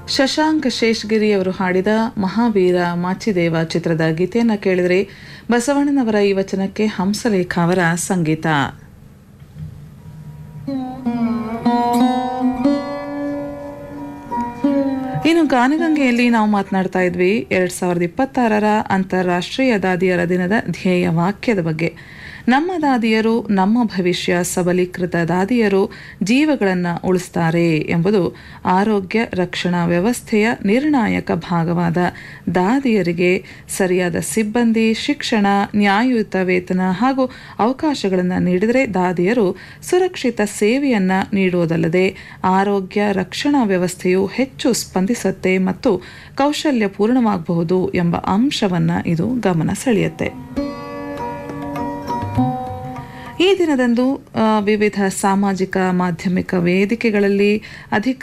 ಶಶಾಂಕ್ ಶೇಷಗಿರಿ ಅವರು ಹಾಡಿದ ಮಹಾವೀರ ಮಾಚಿದೇವ ಚಿತ್ರದ ಗೀತೆಯನ್ನು ಕೇಳಿದರೆ ಬಸವಣ್ಣನವರ ಈ ವಚನಕ್ಕೆ ಹಂಸಲೇಖ ಅವರ ಸಂಗೀತ ಇನ್ನು ಗಾನಗಂಗೆಯಲ್ಲಿ ನಾವು ಮಾತನಾಡ್ತಾ ಇದ್ವಿ ಎರಡ್ ಸಾವಿರದ ಇಪ್ಪತ್ತಾರರ ಅಂತಾರಾಷ್ಟ್ರೀಯ ದಾದಿಯರ ದಿನದ ಧ್ಯೇಯ ವಾಕ್ಯದ ಬಗ್ಗೆ ನಮ್ಮ ದಾದಿಯರು ನಮ್ಮ ಭವಿಷ್ಯ ಸಬಲೀಕೃತ ದಾದಿಯರು ಜೀವಗಳನ್ನು ಉಳಿಸ್ತಾರೆ ಎಂಬುದು ಆರೋಗ್ಯ ರಕ್ಷಣಾ ವ್ಯವಸ್ಥೆಯ ನಿರ್ಣಾಯಕ ಭಾಗವಾದ ದಾದಿಯರಿಗೆ ಸರಿಯಾದ ಸಿಬ್ಬಂದಿ ಶಿಕ್ಷಣ ನ್ಯಾಯಯುತ ವೇತನ ಹಾಗೂ ಅವಕಾಶಗಳನ್ನು ನೀಡಿದರೆ ದಾದಿಯರು ಸುರಕ್ಷಿತ ಸೇವೆಯನ್ನು ನೀಡುವುದಲ್ಲದೆ ಆರೋಗ್ಯ ರಕ್ಷಣಾ ವ್ಯವಸ್ಥೆಯು ಹೆಚ್ಚು ಸ್ಪಂದಿಸುತ್ತೆ ಮತ್ತು ಕೌಶಲ್ಯಪೂರ್ಣವಾಗಬಹುದು ಎಂಬ ಅಂಶವನ್ನು ಇದು ಗಮನ ಸೆಳೆಯುತ್ತೆ ಈ ದಿನದಂದು ಆ, ವಿವಿಧ ಸಾಮಾಜಿಕ ಮಾಧ್ಯಮಿಕ ವೇದಿಕೆಗಳಲ್ಲಿ ಅಧಿಕ